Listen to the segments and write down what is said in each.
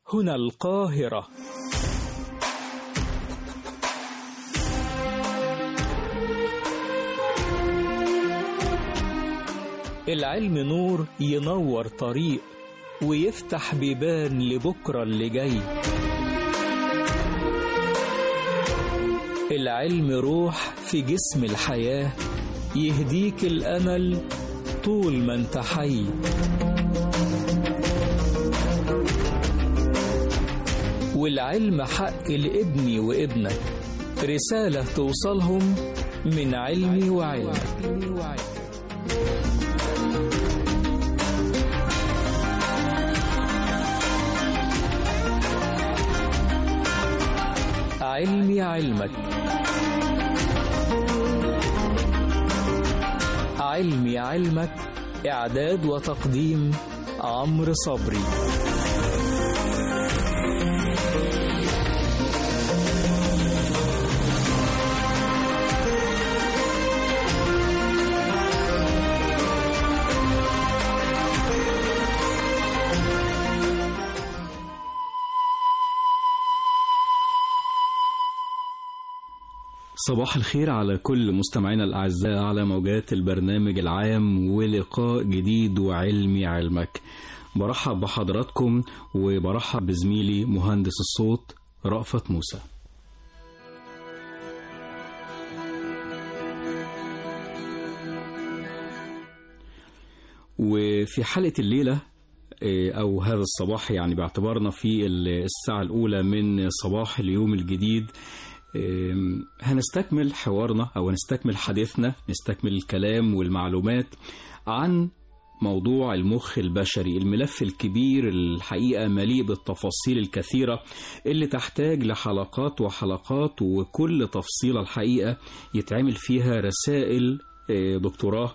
هنا القاهرة العلم نور ينور طريق ويفتح بيبان لبكرة اللي جاي العلم روح في جسم الحياة يهديك الأمل طول ما انت حي والعلم حق لابني وابنك رسالة توصلهم من علمي وعلمك علمي علمك علمي علمك إعداد وتقديم عمرو صبري صباح الخير على كل مستمعينا الأعزاء على موجات البرنامج العام ولقاء جديد وعلمي علمك برحب بحضراتكم وبرحب بزميلي مهندس الصوت رأفت موسى وفي حلقة الليلة أو هذا الصباح يعني باعتبارنا في الساعة الأولى من صباح اليوم الجديد هنستكمل حوارنا أو هنستكمل حديثنا نستكمل الكلام والمعلومات عن موضوع المخ البشري الملف الكبير الحقيقة مليء بالتفاصيل الكثيرة اللي تحتاج لحلقات وحلقات وكل تفصيلة الحقيقة يتعمل فيها رسائل دكتوراه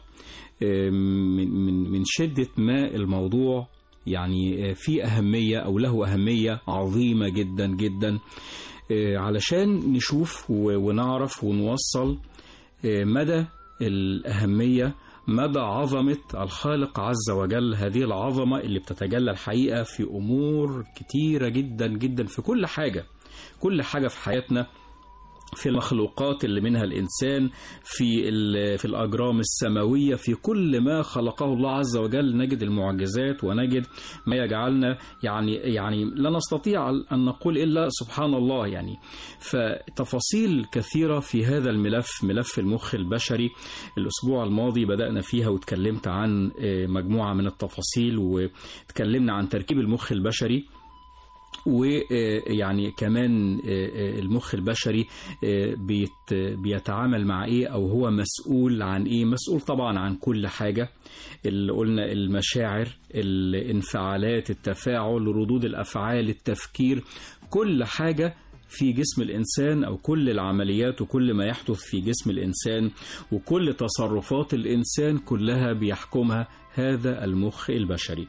من من شدة ما الموضوع يعني في أهمية أو له أهمية عظيمة جدا جدا علشان نشوف ونعرف ونوصل مدى الأهمية مدى عظمة الخالق عز وجل هذه العظمة اللي بتتجلى الحقيقة في أمور كتيرة جدا جدا في كل حاجة كل حاجة في حياتنا في المخلوقات اللي منها الإنسان في في الأجرام السماوية في كل ما خلقه الله عز وجل نجد المعجزات ونجد ما يجعلنا يعني يعني لا نستطيع أن نقول إلا سبحان الله يعني فتفاصيل كثيرة في هذا الملف ملف المخ البشري الأسبوع الماضي بدأنا فيها وتكلمت عن مجموعة من التفاصيل وتكلمنا عن تركيب المخ البشري ويعني كمان المخ البشري بيتعامل مع ايه او هو مسؤول عن ايه مسؤول طبعا عن كل حاجة اللي قلنا المشاعر الانفعالات التفاعل ردود الافعال التفكير كل حاجة في جسم الإنسان أو كل العمليات وكل ما يحدث في جسم الإنسان وكل تصرفات الإنسان كلها بيحكمها هذا المخ البشري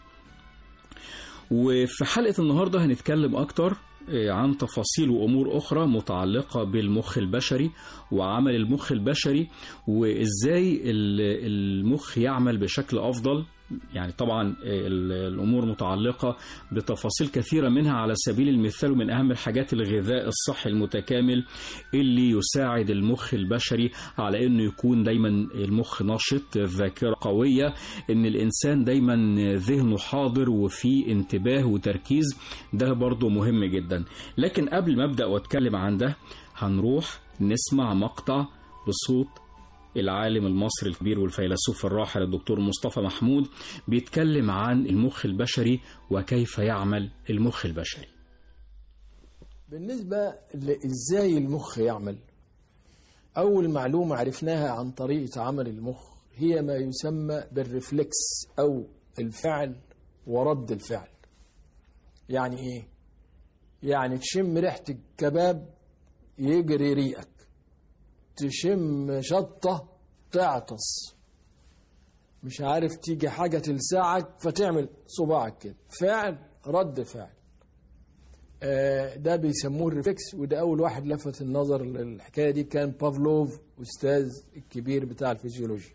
وفي حلقة النهاردة هنتكلم أكتر عن تفاصيل وأمور أخرى متعلقة بالمخ البشري وعمل المخ البشري وإزاي المخ يعمل بشكل أفضل يعني طبعا الأمور متعلقة بتفاصيل كثيرة منها على سبيل المثال ومن أهم الحاجات الغذاء الصحي المتكامل اللي يساعد المخ البشري على أنه يكون دايما المخ نشط الذاكرة قوية أن الإنسان دايما ذهنه حاضر وفي انتباه وتركيز ده برضو مهم جدا لكن قبل ما أبدأ وأتكلم عن ده هنروح نسمع مقطع بصوت العالم المصري الكبير والفيلسوف الراحل الدكتور مصطفى محمود بيتكلم عن المخ البشري وكيف يعمل المخ البشري بالنسبة لإزاي المخ يعمل أول معلومة عرفناها عن طريقة عمل المخ هي ما يسمى بالرفلكس أو الفعل ورد الفعل يعني إيه؟ يعني تشم ريحة الكباب يجري ريقك تشم شطة تعطس مش عارف تيجي حاجة تلسعك فتعمل صباعك كده فعل رد فعل آه ده بيسموه الريفلكس وده أول واحد لفت النظر للحكاية دي كان بافلوف أستاذ الكبير بتاع الفيزيولوجيا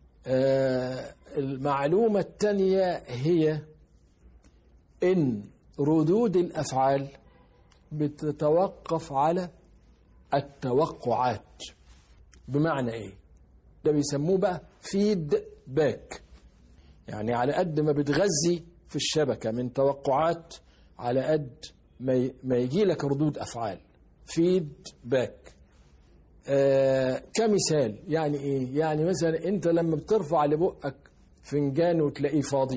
آه المعلومة الثانية هي إن ردود الأفعال بتتوقف على التوقعات بمعنى إيه؟ ده بيسموه بقى فيد باك يعني على قد ما بتغذي في الشبكة من توقعات على قد ما ما يجي لك ردود أفعال فيد باك آه كمثال يعني إيه؟ يعني مثلا أنت لما بترفع لبقك فنجان وتلاقيه فاضي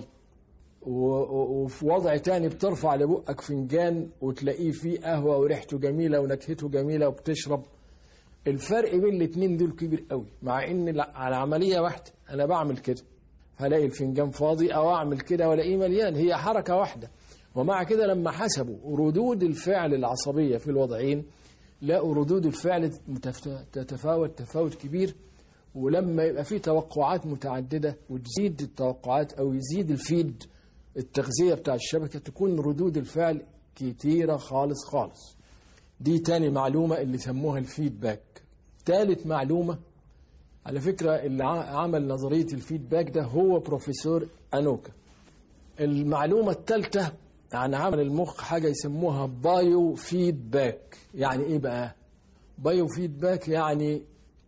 وفي وضع تاني بترفع لبقك فنجان وتلاقيه فيه قهوة وريحته جميلة ونكهته جميلة وبتشرب الفرق بين الاتنين دول كبير قوي مع ان لا على عملية واحدة انا بعمل كده هلاقي الفنجان فاضي او اعمل كده والاقيه مليان هي حركة واحدة ومع كده لما حسبوا ردود الفعل العصبية في الوضعين لقوا ردود الفعل تتفاوت تفاوت كبير ولما يبقى في توقعات متعددة وتزيد التوقعات او يزيد الفيد التغذية بتاع الشبكة تكون ردود الفعل كتيرة خالص خالص دي تاني معلومة اللي سموها الفيدباك تالت معلومة على فكرة اللي عمل نظرية الفيدباك ده هو بروفيسور أنوكا المعلومة التالتة عن عمل المخ حاجة يسموها بايو فيدباك يعني ايه بقى بايو فيدباك يعني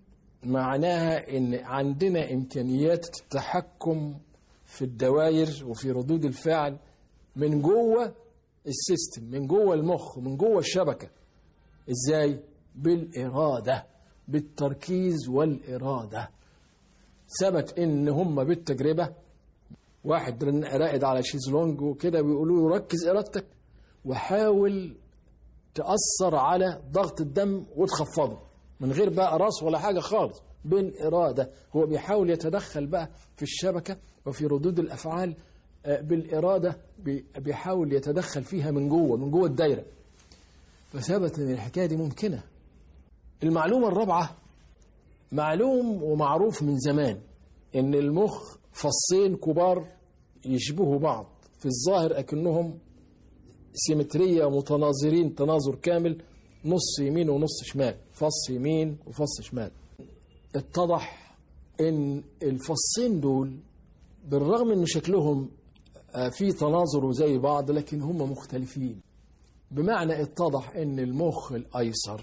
معناها ان عندنا امكانيات التحكم في الدوائر وفي ردود الفعل من جوه السيستم من جوه المخ من جوه الشبكه ازاي بالاراده بالتركيز والاراده ثبت ان هم بالتجربه واحد راقد على شيزلونج وكده بيقولوا له ركز ارادتك وحاول تاثر على ضغط الدم وتخفضه من غير بقى راس ولا حاجه خالص بالاراده هو بيحاول يتدخل بقى في الشبكه وفي ردود الافعال بالاراده بيحاول يتدخل فيها من جوه من جوه الدايره فثبت ان الحكايه دي ممكنه المعلومه الرابعه معلوم ومعروف من زمان ان المخ فصين كبار يشبهوا بعض في الظاهر اكنهم سيمتريه متناظرين تناظر كامل نص يمين ونص شمال فص يمين وفص شمال اتضح ان الفصين دول بالرغم ان شكلهم في تناظر وزي بعض لكن هم مختلفين بمعنى اتضح ان المخ الايسر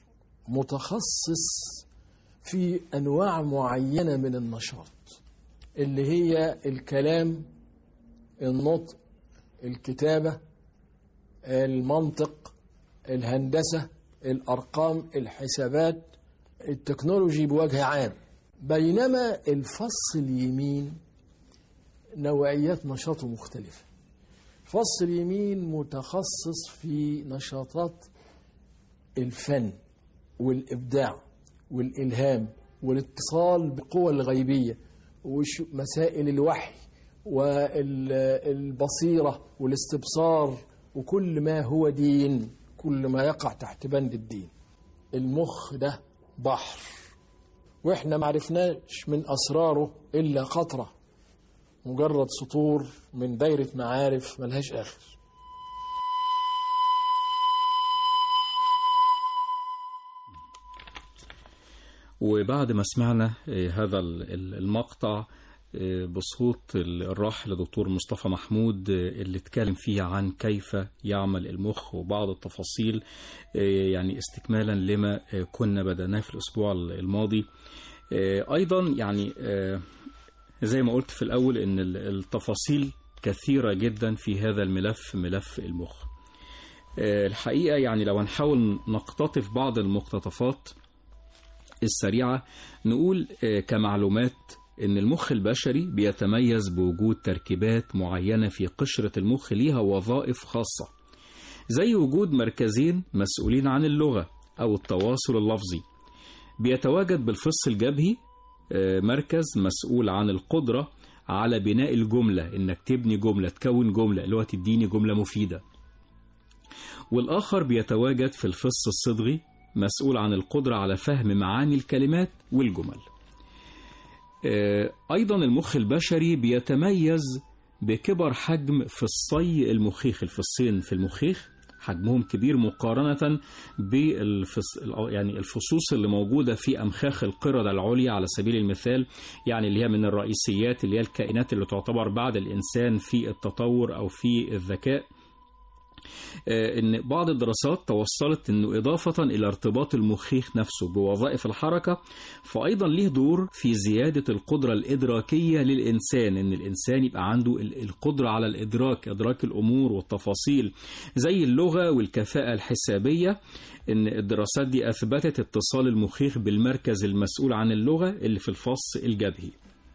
متخصص في انواع معينه من النشاط اللي هي الكلام النطق الكتابه المنطق الهندسه الارقام الحسابات التكنولوجي بوجه عام بينما الفص اليمين نوعيات نشاطه مختلفة فص اليمين متخصص في نشاطات الفن والإبداع والإلهام والاتصال بالقوى الغيبية ومسائل الوحي والبصيرة والاستبصار وكل ما هو دين كل ما يقع تحت بند الدين المخ ده بحر واحنا معرفناش من أسراره إلا قطرة مجرد سطور من دايرة معارف ملهاش آخر وبعد ما سمعنا هذا المقطع بصوت الراحل دكتور مصطفى محمود اللي اتكلم فيه عن كيف يعمل المخ وبعض التفاصيل يعني استكمالا لما كنا بدأناه في الأسبوع الماضي أيضا يعني زي ما قلت في الأول إن التفاصيل كثيرة جدا في هذا الملف ملف المخ الحقيقة يعني لو هنحاول نقتطف بعض المقتطفات السريعة نقول كمعلومات إن المخ البشري بيتميز بوجود تركيبات معينة في قشرة المخ ليها وظائف خاصة زي وجود مركزين مسؤولين عن اللغة أو التواصل اللفظي بيتواجد بالفص الجبهي مركز مسؤول عن القدرة على بناء الجملة إنك تبني جملة تكون جملة اللي هو تديني جملة مفيدة والآخر بيتواجد في الفص الصدغي مسؤول عن القدرة على فهم معاني الكلمات والجمل أيضا المخ البشري بيتميز بكبر حجم فصي المخيخ الفصين في المخيخ حجمهم كبير مقارنة بالفص يعني الفصوص اللي موجودة في أمخاخ القردة العليا على سبيل المثال يعني اللي هي من الرئيسيات اللي هي الكائنات اللي تعتبر بعد الإنسان في التطور أو في الذكاء آه، ان بعض الدراسات توصلت انه اضافه الى ارتباط المخيخ نفسه بوظائف الحركه فايضا ليه دور في زياده القدره الادراكيه للانسان ان الانسان يبقى عنده ال- القدره على الادراك ادراك الامور والتفاصيل زي اللغه والكفاءه الحسابيه ان الدراسات دي اثبتت اتصال المخيخ بالمركز المسؤول عن اللغه اللي في الفص الجبهي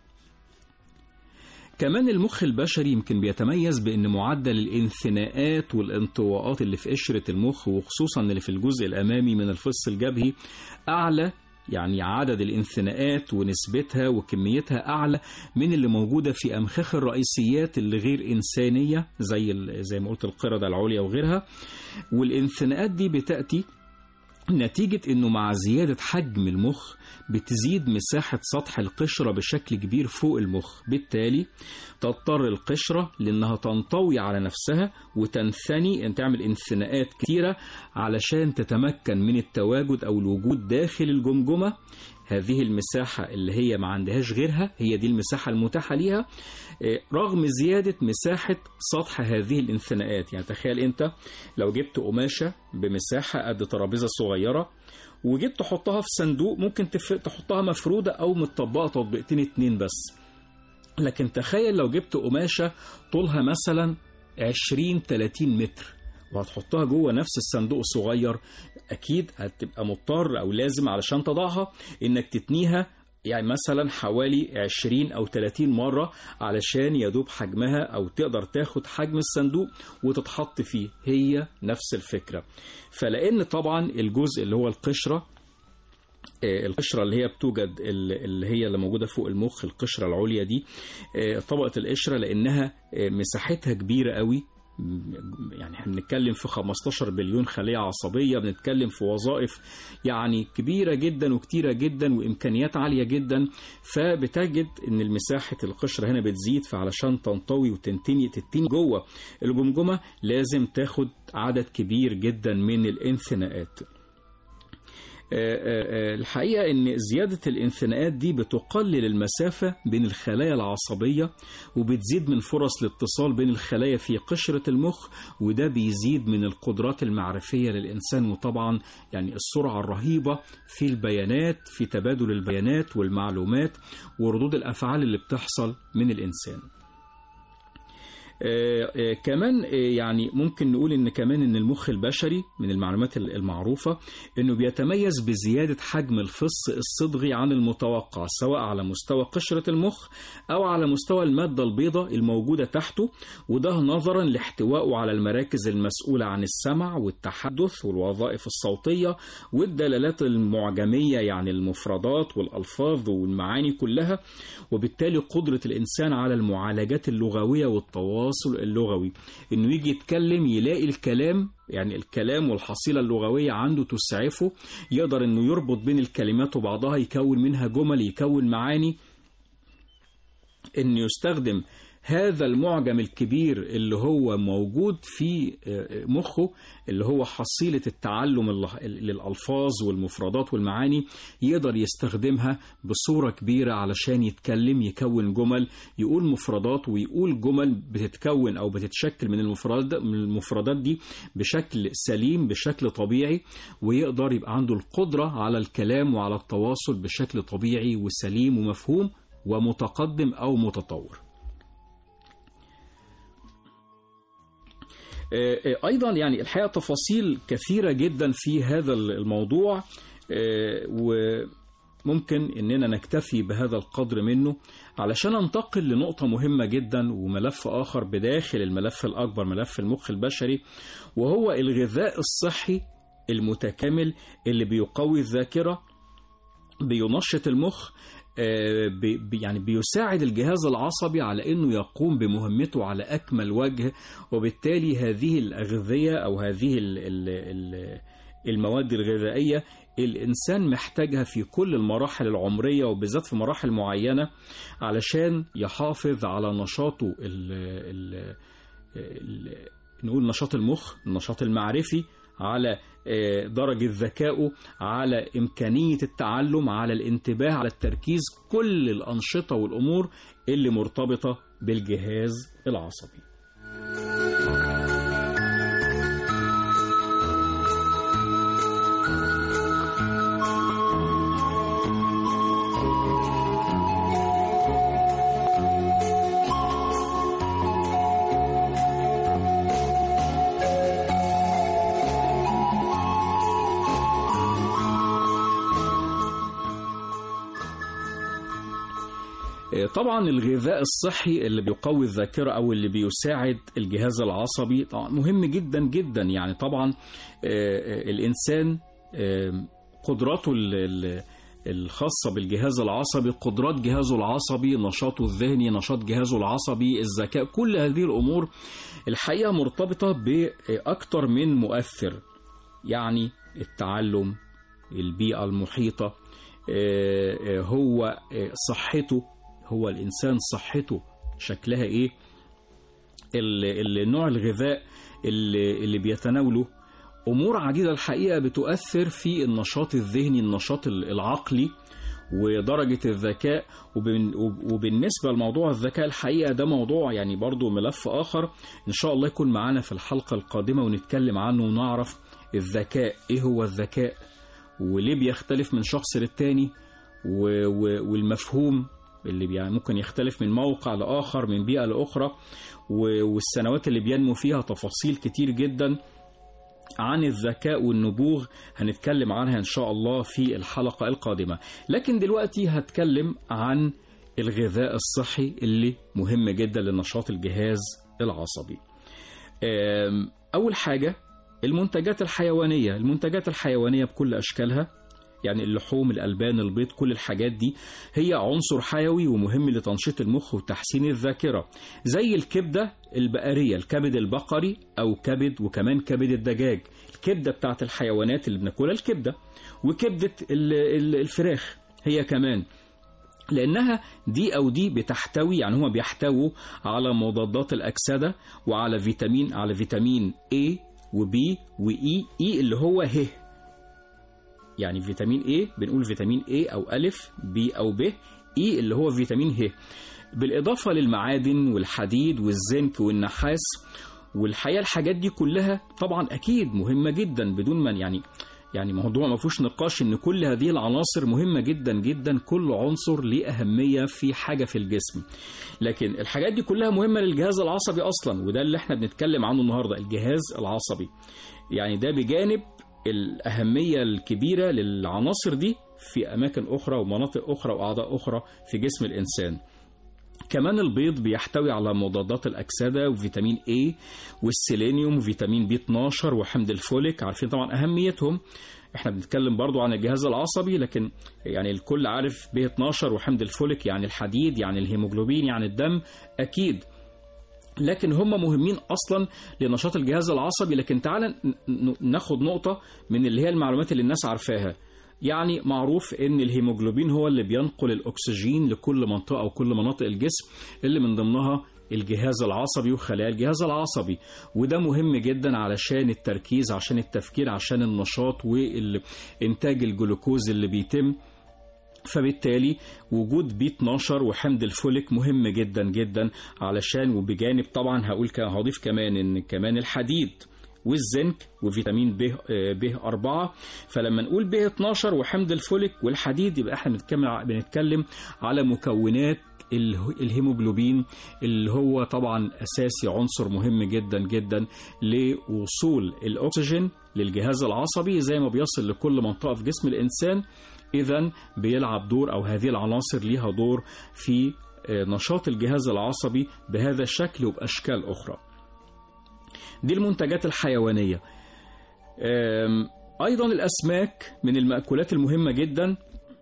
كمان المخ البشري يمكن بيتميز بأن معدل الانثناءات والانطواءات اللي في قشرة المخ وخصوصا اللي في الجزء الأمامي من الفص الجبهي أعلى يعني عدد الانثناءات ونسبتها وكميتها أعلى من اللي موجودة في أمخاخ الرئيسيات اللي غير إنسانية زي ال- زي ما قلت القردة العليا وغيرها والانثناءات دي بتأتي نتيجة انه مع زيادة حجم المخ بتزيد مساحة سطح القشرة بشكل كبير فوق المخ بالتالي تضطر القشرة لانها تنطوي على نفسها وتنثني ان تعمل انثناءات كتيرة علشان تتمكن من التواجد او الوجود داخل الجمجمة هذه المساحة اللي هي ما عندهاش غيرها هي دي المساحة المتاحة ليها آه، رغم زيادة مساحة سطح هذه الانثناءات يعني تخيل انت لو جبت قماشة بمساحة قد ترابيزة صغيرة وجيت تحطها في صندوق ممكن تف... تحطها مفرودة أو متطبقة تطبيقتين اتنين بس لكن تخيل لو جبت قماشة طولها مثلا 20 30 متر وهتحطها جوه نفس الصندوق الصغير اكيد هتبقى مضطر او لازم علشان تضعها انك تتنيها يعني مثلا حوالي 20 او 30 مرة علشان يدوب حجمها او تقدر تاخد حجم الصندوق وتتحط فيه هي نفس الفكرة فلان طبعا الجزء اللي هو القشرة آه، القشرة اللي هي بتوجد ال- اللي هي اللي موجودة فوق المخ القشرة العليا دي آه، طبقة القشرة لأنها آه، مساحتها كبيرة قوي م- يعني احنا بنتكلم في 15 بليون خلية عصبية بنتكلم في وظائف يعني كبيرة جدا وكتيرة جدا وإمكانيات عالية جدا فبتجد إن المساحة القشرة هنا بتزيد فعلشان تنطوي وتنتني تتني جوه الجمجمة لازم تاخد عدد كبير جدا من الانثناءات آه، آه، آه، الحقيقة إن زيادة الانثناءات دي بتقلل المسافة بين الخلايا العصبية وبتزيد من فرص الاتصال بين الخلايا في قشرة المخ وده بيزيد من القدرات المعرفية للإنسان وطبعا يعني السرعة الرهيبة في البيانات في تبادل البيانات والمعلومات وردود الأفعال اللي بتحصل من الإنسان آه، آه، كمان آه، يعني ممكن نقول ان كمان ان المخ البشري من المعلومات ال- المعروفه انه بيتميز بزياده حجم الفص الصدغي عن المتوقع سواء على مستوى قشره المخ او على مستوى الماده البيضاء الموجوده تحته وده نظرا لاحتوائه على المراكز المسؤوله عن السمع والتحدث والوظائف الصوتيه والدلالات المعجميه يعني المفردات والالفاظ والمعاني كلها وبالتالي قدرة الإنسان على المعالجات اللغوية والتواصل اللغوي إنه يجي يتكلم يلاقي الكلام يعني الكلام والحصيلة اللغوية عنده تسعفه يقدر إنه يربط بين الكلمات وبعضها يكون منها جمل يكون معاني إنه يستخدم هذا المعجم الكبير اللي هو موجود في مخه اللي هو حصيلة التعلم الل- للألفاظ والمفردات والمعاني يقدر يستخدمها بصورة كبيرة علشان يتكلم يكون جمل يقول مفردات ويقول جمل بتتكون أو بتتشكل من المفردات من المفردات دي بشكل سليم بشكل طبيعي ويقدر يبقى عنده القدرة على الكلام وعلى التواصل بشكل طبيعي وسليم ومفهوم ومتقدم أو متطور آه، آه، ايضا يعني الحقيقه تفاصيل كثيره جدا في هذا الموضوع آه، وممكن اننا نكتفي بهذا القدر منه علشان ننتقل لنقطه مهمه جدا وملف اخر بداخل الملف الاكبر ملف المخ البشري وهو الغذاء الصحي المتكامل اللي بيقوي الذاكره بينشط المخ آه، بي بي- يعني بيساعد الجهاز العصبي على انه يقوم بمهمته على اكمل وجه وبالتالي هذه الاغذيه او هذه ال ال ال المواد الغذائيه الانسان محتاجها في كل المراحل العمريه وبالذات في مراحل معينه علشان يحافظ على نشاطه ال ال ال نقول نشاط المخ النشاط المعرفي على آه، درجة ذكائه على إمكانية التعلم على الانتباه على التركيز كل الأنشطة والأمور اللي مرتبطة بالجهاز العصبي طبعا الغذاء الصحي اللي بيقوي الذاكرة أو اللي بيساعد الجهاز العصبي طبعا مهم جدا جدا يعني طبعا الإنسان قدراته الخاصة بالجهاز العصبي قدرات جهازه العصبي نشاطه الذهني نشاط جهازه العصبي الذكاء كل هذه الأمور الحقيقة مرتبطة بأكثر من مؤثر يعني التعلم البيئة المحيطة هو صحته هو الإنسان صحته شكلها إيه النوع الغذاء اللي, اللي بيتناوله أمور عديدة الحقيقة بتؤثر في النشاط الذهني النشاط العقلي ودرجة الذكاء وبالنسبة لموضوع الذكاء الحقيقة ده موضوع يعني برضو ملف آخر إن شاء الله يكون معانا في الحلقة القادمة ونتكلم عنه ونعرف الذكاء إيه هو الذكاء وليه بيختلف من شخص للتاني والمفهوم اللي يعني ممكن يختلف من موقع لآخر من بيئة لأخرى والسنوات اللي بينمو فيها تفاصيل كتير جدا عن الذكاء والنبوغ هنتكلم عنها إن شاء الله في الحلقة القادمة لكن دلوقتي هتكلم عن الغذاء الصحي اللي مهم جدا لنشاط الجهاز العصبي أول حاجة المنتجات الحيوانية المنتجات الحيوانية بكل أشكالها يعني اللحوم الألبان البيض كل الحاجات دي هي عنصر حيوي ومهم لتنشيط المخ وتحسين الذاكرة زي الكبدة البقرية الكبد البقري أو كبد وكمان كبد الدجاج الكبدة بتاعت الحيوانات اللي بناكلها الكبدة وكبدة الفراخ هي كمان لأنها دي أو دي بتحتوي يعني هما بيحتووا على مضادات الأكسدة وعلى فيتامين على فيتامين A وبي وإي إي اللي هو ه يعني فيتامين A بنقول فيتامين A أو ألف B أو ب إي اللي هو فيتامين ه بالإضافة للمعادن والحديد والزنك والنحاس والحقيقة الحاجات دي كلها طبعا أكيد مهمة جدا بدون ما يعني يعني موضوع ما فيهوش نقاش ان كل هذه العناصر مهمة جدا جدا كل عنصر ليه أهمية في حاجة في الجسم لكن الحاجات دي كلها مهمة للجهاز العصبي أصلا وده اللي احنا بنتكلم عنه النهاردة الجهاز العصبي يعني ده بجانب الأهمية الكبيرة للعناصر دي في أماكن أخرى ومناطق أخرى وأعضاء أخرى في جسم الإنسان كمان البيض بيحتوي على مضادات الأكسدة وفيتامين A والسيلينيوم وفيتامين بي 12 وحمض الفوليك عارفين طبعا أهميتهم احنا بنتكلم برضو عن الجهاز العصبي لكن يعني الكل عارف بي 12 وحمض الفوليك يعني الحديد يعني الهيموجلوبين يعني الدم أكيد لكن هم مهمين اصلا لنشاط الجهاز العصبي لكن تعال ناخد نقطه من اللي هي المعلومات اللي الناس عارفاها يعني معروف ان الهيموجلوبين هو اللي بينقل الاكسجين لكل منطقه او كل مناطق الجسم اللي من ضمنها الجهاز العصبي وخلايا الجهاز العصبي وده مهم جدا علشان التركيز عشان التفكير عشان النشاط وانتاج الجلوكوز اللي بيتم فبالتالي وجود بي 12 وحمض الفوليك مهم جدا جدا علشان وبجانب طبعا هقول هضيف كمان ان كمان الحديد والزنك وفيتامين ب ب 4 فلما نقول ب 12 وحمض الفوليك والحديد يبقى احنا بنتكلم بنتكلم على مكونات الهيموجلوبين اللي هو طبعا اساسي عنصر مهم جدا جدا لوصول الاكسجين للجهاز العصبي زي ما بيصل لكل منطقه في جسم الانسان إذا بيلعب دور أو هذه العناصر ليها دور في نشاط الجهاز العصبي بهذا الشكل وبأشكال أخرى دي المنتجات الحيوانية أيضا الأسماك من المأكولات المهمة جدا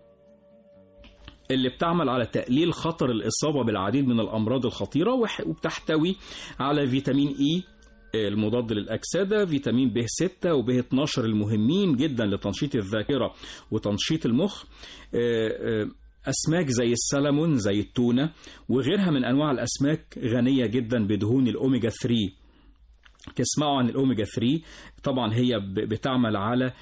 اللي بتعمل على تقليل خطر الإصابة بالعديد من الأمراض الخطيرة وبتحتوي على فيتامين إي المضاد للأكسدة فيتامين ب 6 وب 12 المهمين جدا لتنشيط الذاكرة وتنشيط المخ أسماك زي السلمون زي التونة وغيرها من أنواع الأسماك غنية جدا بدهون الأوميجا 3 تسمعوا عن الأوميجا 3 طبعا هي بتعمل على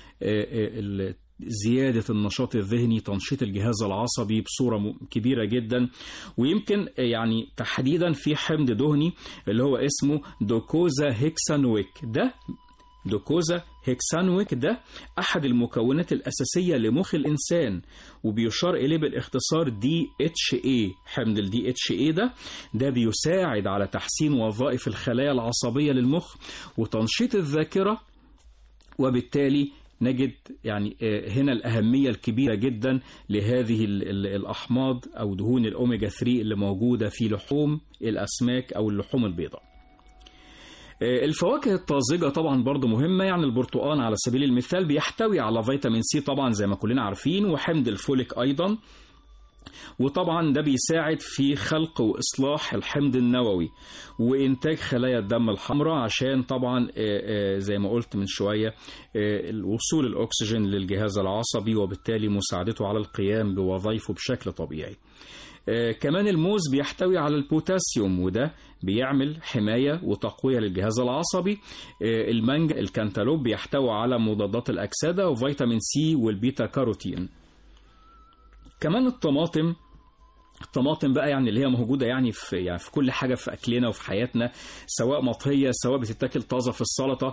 زيادة النشاط الذهني تنشيط الجهاز العصبي بصورة كبيرة جدا ويمكن يعني تحديدا في حمض دهني اللي هو اسمه دوكوزا هيكسانويك ده دوكوزا هيكسانويك ده أحد المكونات الأساسية لمخ الإنسان وبيشار إليه بالاختصار دي اتش اي حمض الدي اتش اي ده ده بيساعد على تحسين وظائف الخلايا العصبية للمخ وتنشيط الذاكرة وبالتالي نجد يعني آه، هنا الأهمية الكبيرة جدا لهذه ال- ال- الأحماض أو دهون الأوميجا 3 اللي موجودة في لحوم الأسماك أو اللحوم البيضاء آه، الفواكه الطازجة طبعا برضو مهمة يعني البرتقال على سبيل المثال بيحتوي على فيتامين سي طبعا زي ما كلنا عارفين وحمض الفوليك أيضا وطبعا ده بيساعد في خلق وإصلاح الحمض النووي وإنتاج خلايا الدم الحمراء عشان طبعا آه، آه، زي ما قلت من شوية آه، الوصول الأكسجين للجهاز العصبي وبالتالي مساعدته على القيام بوظائفه بشكل طبيعي آه، كمان الموز بيحتوي على البوتاسيوم وده بيعمل حماية وتقوية للجهاز العصبي آه، المانجا الكانتالوب بيحتوي على مضادات الأكسدة وفيتامين سي والبيتا كاروتين كمان الطماطم الطماطم بقى يعني اللي هي موجودة يعني في يعني في كل حاجة في أكلنا وفي حياتنا سواء مطهية سواء بتتاكل طازة في السلطة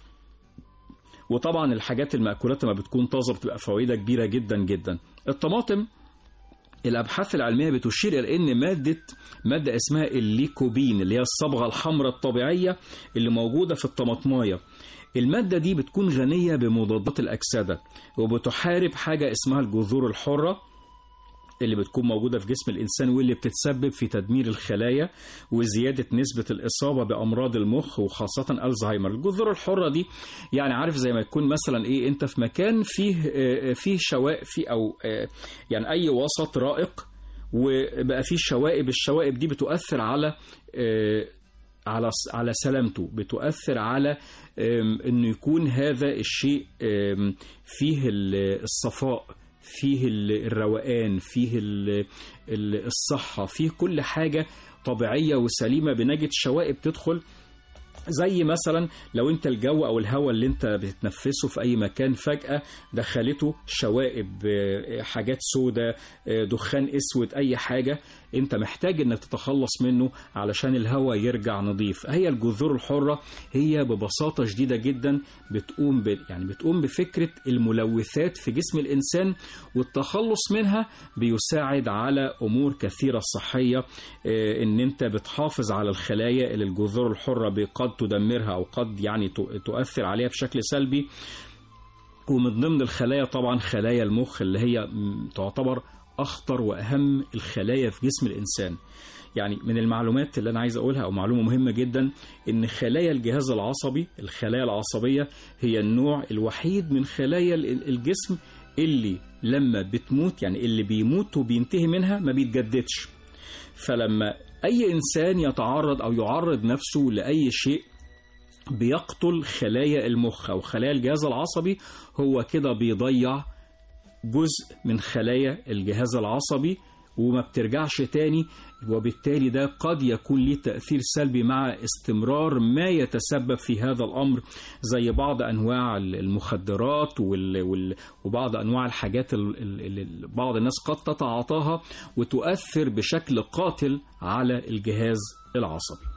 وطبعا الحاجات المأكولات لما بتكون طازة بتبقى فوائدها كبيرة جدا جدا الطماطم الابحاث العلميه بتشير الى ان ماده ماده اسمها الليكوبين اللي هي الصبغه الحمراء الطبيعيه اللي موجوده في الطماطمايه الماده دي بتكون غنيه بمضادات الاكسده وبتحارب حاجه اسمها الجذور الحره اللي بتكون موجودة في جسم الإنسان واللي بتتسبب في تدمير الخلايا وزيادة نسبة الإصابة بأمراض المخ وخاصة ألزهايمر الجذور الحرة دي يعني عارف زي ما يكون مثلا إيه أنت في مكان فيه آه، فيه شوائب فيه أو آه، يعني أي وسط رائق وبقى فيه شوائب الشوائب دي بتؤثر على آه، على على سلامته بتؤثر على آم، انه يكون هذا الشيء آم، فيه ال- الصفاء فيه ال- الروقان فيه ال- ال- الصحة فيه كل حاجة طبيعية وسليمة بنجد شوائب تدخل زي مثلا لو انت الجو او الهواء اللي انت بتتنفسه في اي مكان فجأة دخلته شوائب آه، حاجات سودة آه، دخان اسود اي حاجة انت محتاج انك تتخلص منه علشان الهواء يرجع نظيف هي الجذور الحرة هي ببساطة شديدة جدا بتقوم ب... يعني بتقوم بفكرة الملوثات في جسم الانسان والتخلص منها بيساعد على امور كثيرة صحية آه، ان انت بتحافظ على الخلايا اللي الجذور الحرة قد تدمرها او قد يعني ت- تؤثر عليها بشكل سلبي ومن ضمن الخلايا طبعا خلايا المخ اللي هي م- تعتبر اخطر واهم الخلايا في جسم الانسان يعني من المعلومات اللي انا عايز اقولها او معلومه مهمه جدا ان خلايا الجهاز العصبي الخلايا العصبيه هي النوع الوحيد من خلايا ال- الجسم اللي لما بتموت يعني اللي بيموت وبينتهي منها ما بيتجددش فلما اي انسان يتعرض او يعرض نفسه لاي شيء بيقتل خلايا المخ او خلايا الجهاز العصبي هو كده بيضيع جزء من خلايا الجهاز العصبي وما بترجعش تاني وبالتالي ده قد يكون ليه تأثير سلبي مع استمرار ما يتسبب في هذا الأمر زي بعض أنواع المخدرات وال... وال... وبعض أنواع الحاجات اللي بعض الناس قد تتعاطاها وتؤثر بشكل قاتل على الجهاز العصبي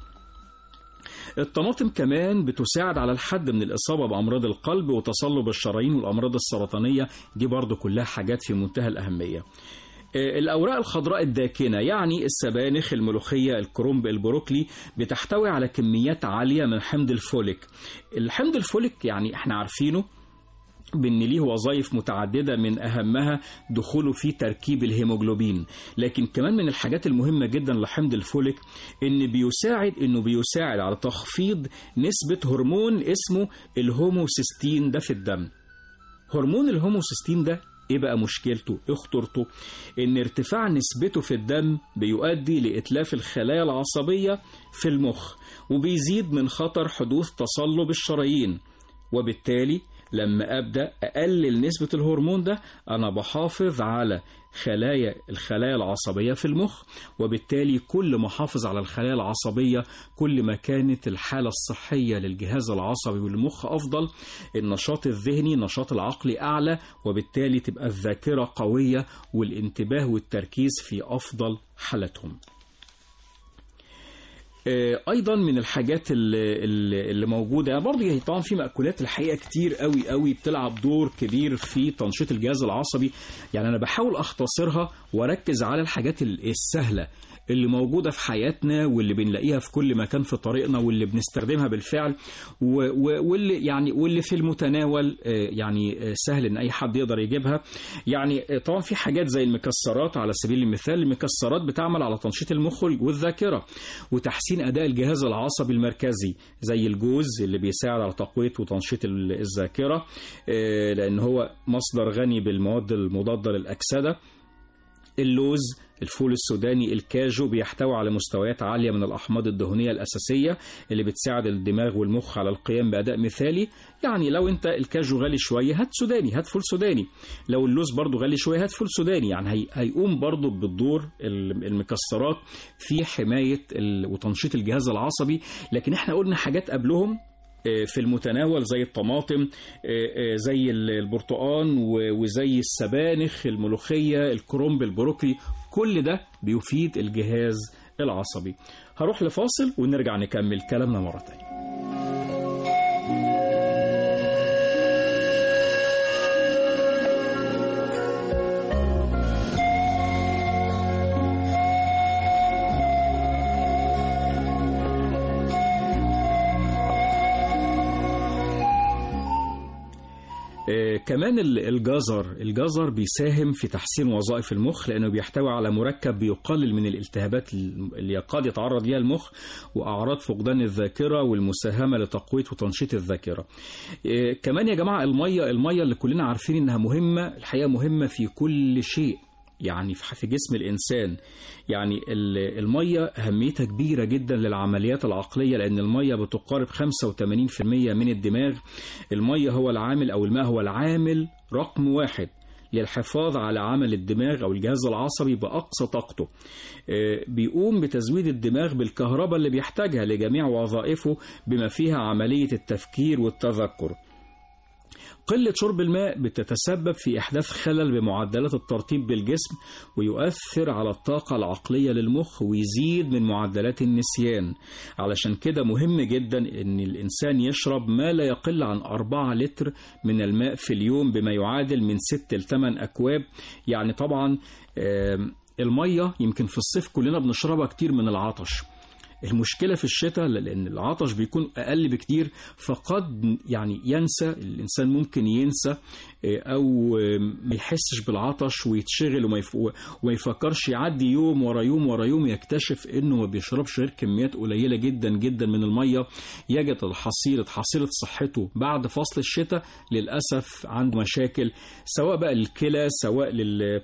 الطماطم كمان بتساعد على الحد من الإصابة بأمراض القلب وتصلب الشرايين والأمراض السرطانية دي برضو كلها حاجات في منتهى الأهمية الأوراق الخضراء الداكنة يعني السبانخ الملوخية الكرنب البروكلي بتحتوي على كميات عالية من حمض الفوليك الحمض الفوليك يعني احنا عارفينه بان ليه وظائف متعدده من اهمها دخوله في تركيب الهيموجلوبين لكن كمان من الحاجات المهمه جدا لحمض الفوليك ان بيساعد انه بيساعد على تخفيض نسبه هرمون اسمه الهوموسيستين ده في الدم هرمون الهوموسيستين ده ايه بقى مشكلته ايه خطورته ان ارتفاع نسبته في الدم بيؤدي لاتلاف الخلايا العصبيه في المخ وبيزيد من خطر حدوث تصلب الشرايين وبالتالي لما ابدا اقلل نسبه الهرمون ده انا بحافظ على خلايا الخلايا العصبيه في المخ وبالتالي كل ما احافظ على الخلايا العصبيه كل ما كانت الحاله الصحيه للجهاز العصبي والمخ افضل النشاط الذهني النشاط العقلي اعلى وبالتالي تبقى الذاكره قويه والانتباه والتركيز في افضل حالتهم ايضا من الحاجات اللي, اللي موجوده يعني برضه طبعا في مأكولات الحقيقه كتير قوي قوي بتلعب دور كبير في تنشيط الجهاز العصبي يعني انا بحاول اختصرها واركز على الحاجات السهله اللي موجودة في حياتنا واللي بنلاقيها في كل مكان في طريقنا واللي بنستخدمها بالفعل و- و- واللي يعني واللي في المتناول آه، يعني آه، سهل ان اي حد يقدر يجيبها يعني آه، طبعا في حاجات زي المكسرات على سبيل المثال المكسرات بتعمل على تنشيط المخ والذاكرة وتحسين اداء الجهاز العصبي المركزي زي الجوز اللي بيساعد على تقوية وتنشيط ال- الذاكرة آه، لان هو مصدر غني بالمواد المضادة للاكسدة اللوز الفول السوداني الكاجو بيحتوي على مستويات عالية من الأحماض الدهنية الأساسية اللي بتساعد الدماغ والمخ على القيام بأداء مثالي يعني لو أنت الكاجو غالي شوية هات سوداني هات فول سوداني لو اللوز برضو غالي شوية هات فول سوداني يعني هي هيقوم برضو بالدور ال- المكسرات في حماية ال- وتنشيط الجهاز العصبي لكن احنا قلنا حاجات قبلهم آه، في المتناول زي الطماطم آه، آه، زي ال- البرتقان و- وزي السبانخ الملوخية الكرنب البروكلي كل ده بيفيد الجهاز العصبي هروح لفاصل ونرجع نكمل كلامنا مرة تانية آه، كمان ال- الجزر الجزر بيساهم في تحسين وظائف المخ لأنه بيحتوي على مركب بيقلل من الالتهابات اللي قد يتعرض ليها المخ وأعراض فقدان الذاكرة والمساهمة لتقوية وتنشيط الذاكرة آه، كمان يا جماعة المية المية اللي كلنا عارفين إنها مهمة الحقيقة مهمة في كل شيء يعني في في جسم الإنسان يعني ال- المية أهميتها كبيرة جدا للعمليات العقلية لأن المية بتقارب 85% من الدماغ المية هو العامل أو الماء هو العامل رقم واحد للحفاظ على عمل الدماغ أو الجهاز العصبي بأقصى طاقته آه، بيقوم بتزويد الدماغ بالكهرباء اللي بيحتاجها لجميع وظائفه بما فيها عملية التفكير والتذكر قلة شرب الماء بتتسبب في إحداث خلل بمعدلات الترطيب بالجسم ويؤثر على الطاقة العقلية للمخ ويزيد من معدلات النسيان علشان كده مهم جدا إن الإنسان يشرب ما لا يقل عن 4 لتر من الماء في اليوم بما يعادل من 6 ل 8 أكواب يعني طبعا آم، المية يمكن في الصيف كلنا بنشربها كتير من العطش المشكلة في الشتاء لأن العطش بيكون أقل بكتير فقد يعني ينسى الإنسان ممكن ينسى آه، أو آه، ما يحسش بالعطش ويتشغل وما يف- وما يفكرش يعدي يوم ورا يوم ورا يوم يكتشف إنه ما بيشربش غير كميات قليلة جدا جدا من المية يجد الحصيلة حصيلة صحته بعد فصل الشتاء للأسف عنده مشاكل سواء بقى للكلى سواء لل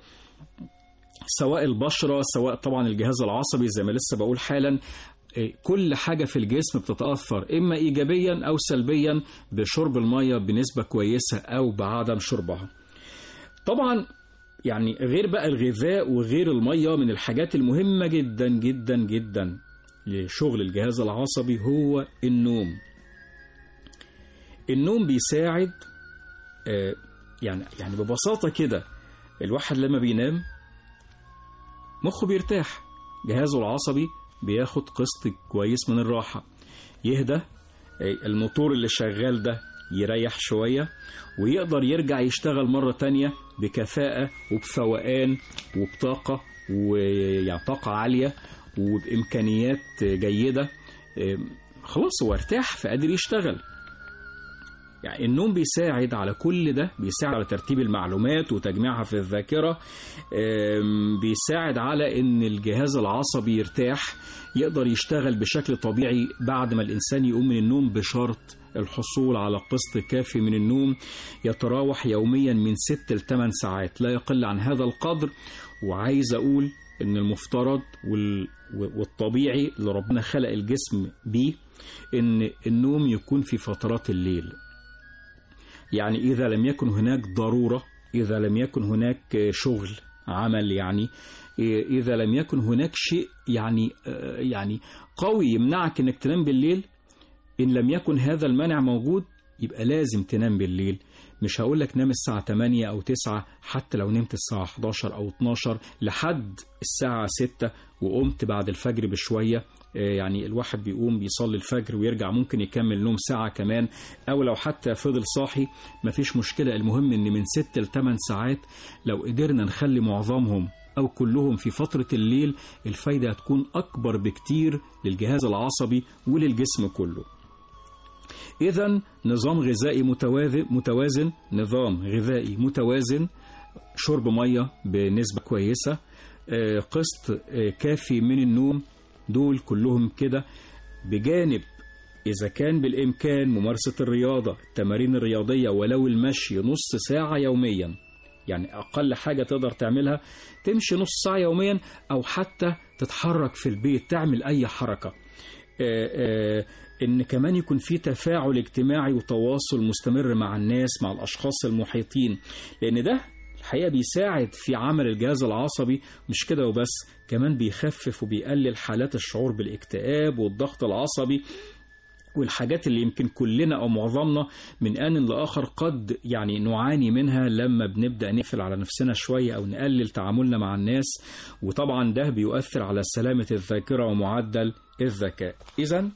سواء البشرة سواء طبعا الجهاز العصبي زي ما لسه بقول حالا إيه، كل حاجة في الجسم بتتأثر إما إيجابيا أو سلبيا بشرب المية بنسبة كويسة أو بعدم شربها طبعا يعني غير بقى الغذاء وغير المية من الحاجات المهمة جدا جدا جدا لشغل الجهاز العصبي هو النوم النوم بيساعد آه، يعني يعني ببساطة كده الواحد لما بينام مخه بيرتاح جهازه العصبي بياخد قسط كويس من الراحة يهدى آه، الموتور اللي شغال ده يريح شوية ويقدر يرجع يشتغل مرة تانية بكفاءة وبفوقان وبطاقة ويعني طاقة عالية وبإمكانيات جيدة آه، خلاص هو ارتاح فقادر يشتغل يعني النوم بيساعد على كل ده بيساعد على ترتيب المعلومات وتجميعها في الذاكرة أم، بيساعد على ان الجهاز العصبي يرتاح يقدر يشتغل بشكل طبيعي بعد ما الانسان يقوم من النوم بشرط الحصول على قسط كافي من النوم يتراوح يوميا من 6 ل 8 ساعات لا يقل عن هذا القدر وعايز اقول ان المفترض وال- والطبيعي اللي ربنا خلق الجسم بيه ان النوم يكون في فترات الليل يعني إذا لم يكن هناك ضرورة إذا لم يكن هناك شغل عمل يعني إذا لم يكن هناك شيء يعني يعني قوي يمنعك إنك تنام بالليل إن لم يكن هذا المانع موجود يبقى لازم تنام بالليل مش هقول لك نام الساعة 8 أو 9 حتى لو نمت الساعة 11 أو 12 لحد الساعة 6 وقمت بعد الفجر بشوية يعني الواحد بيقوم بيصلي الفجر ويرجع ممكن يكمل نوم ساعة كمان أو لو حتى فضل صاحي مفيش مشكلة المهم إن من 6 ل 8 ساعات لو قدرنا نخلي معظمهم أو كلهم في فترة الليل الفايدة هتكون أكبر بكتير للجهاز العصبي وللجسم كله إذا نظام غذائي متوازن متوازن نظام غذائي متوازن شرب مية بنسبة كويسة آه، قسط آه، كافي من النوم دول كلهم كده بجانب إذا كان بالإمكان ممارسة الرياضة التمارين الرياضية ولو المشي نص ساعة يوميا يعني أقل حاجة تقدر تعملها تمشي نص ساعة يوميا أو حتى تتحرك في البيت تعمل أي حركة آه، آه، ان كمان يكون في تفاعل اجتماعي وتواصل مستمر مع الناس مع الاشخاص المحيطين لان ده الحقيقه بيساعد في عمل الجهاز العصبي مش كده وبس كمان بيخفف وبيقلل حالات الشعور بالاكتئاب والضغط العصبي والحاجات اللي يمكن كلنا او معظمنا من ان لاخر قد يعني نعاني منها لما بنبدا نقفل على نفسنا شويه او نقلل تعاملنا مع الناس وطبعا ده بيؤثر على سلامه الذاكره ومعدل الذكاء اذا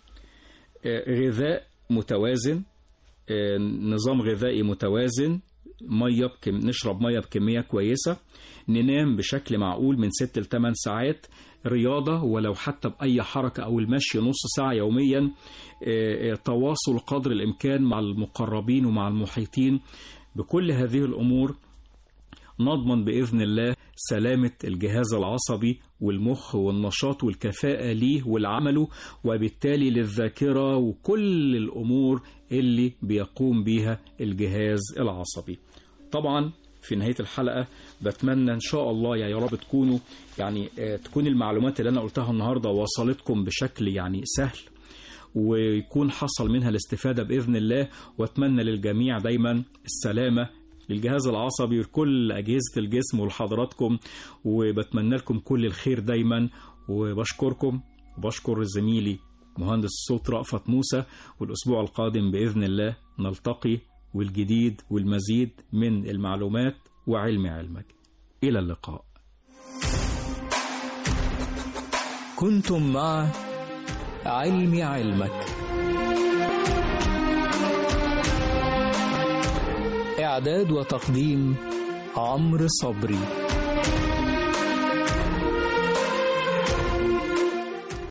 غذاء متوازن آه، نظام غذائي متوازن ميه بكم... نشرب ميه بكميه كويسه ننام بشكل معقول من 6 ل 8 ساعات رياضه ولو حتى باي حركه او المشي نص ساعه يوميا آه، آه، تواصل قدر الامكان مع المقربين ومع المحيطين بكل هذه الامور نضمن باذن الله سلامه الجهاز العصبي والمخ والنشاط والكفاءه ليه والعمله وبالتالي للذاكره وكل الامور اللي بيقوم بيها الجهاز العصبي. طبعا في نهايه الحلقه بتمنى ان شاء الله يعني يا رب تكونوا يعني آه، تكون المعلومات اللي انا قلتها النهارده وصلتكم بشكل يعني سهل ويكون حصل منها الاستفاده باذن الله واتمنى للجميع دايما السلامه للجهاز العصبي ولكل اجهزه الجسم ولحضراتكم وبتمنى لكم كل الخير دايما وبشكركم وبشكر زميلي مهندس الصوت رأفت موسى والأسبوع القادم بإذن الله نلتقي والجديد والمزيد من المعلومات وعلم علمك إلى اللقاء كنتم مع علم علمك إعداد وتقديم عمرو صبري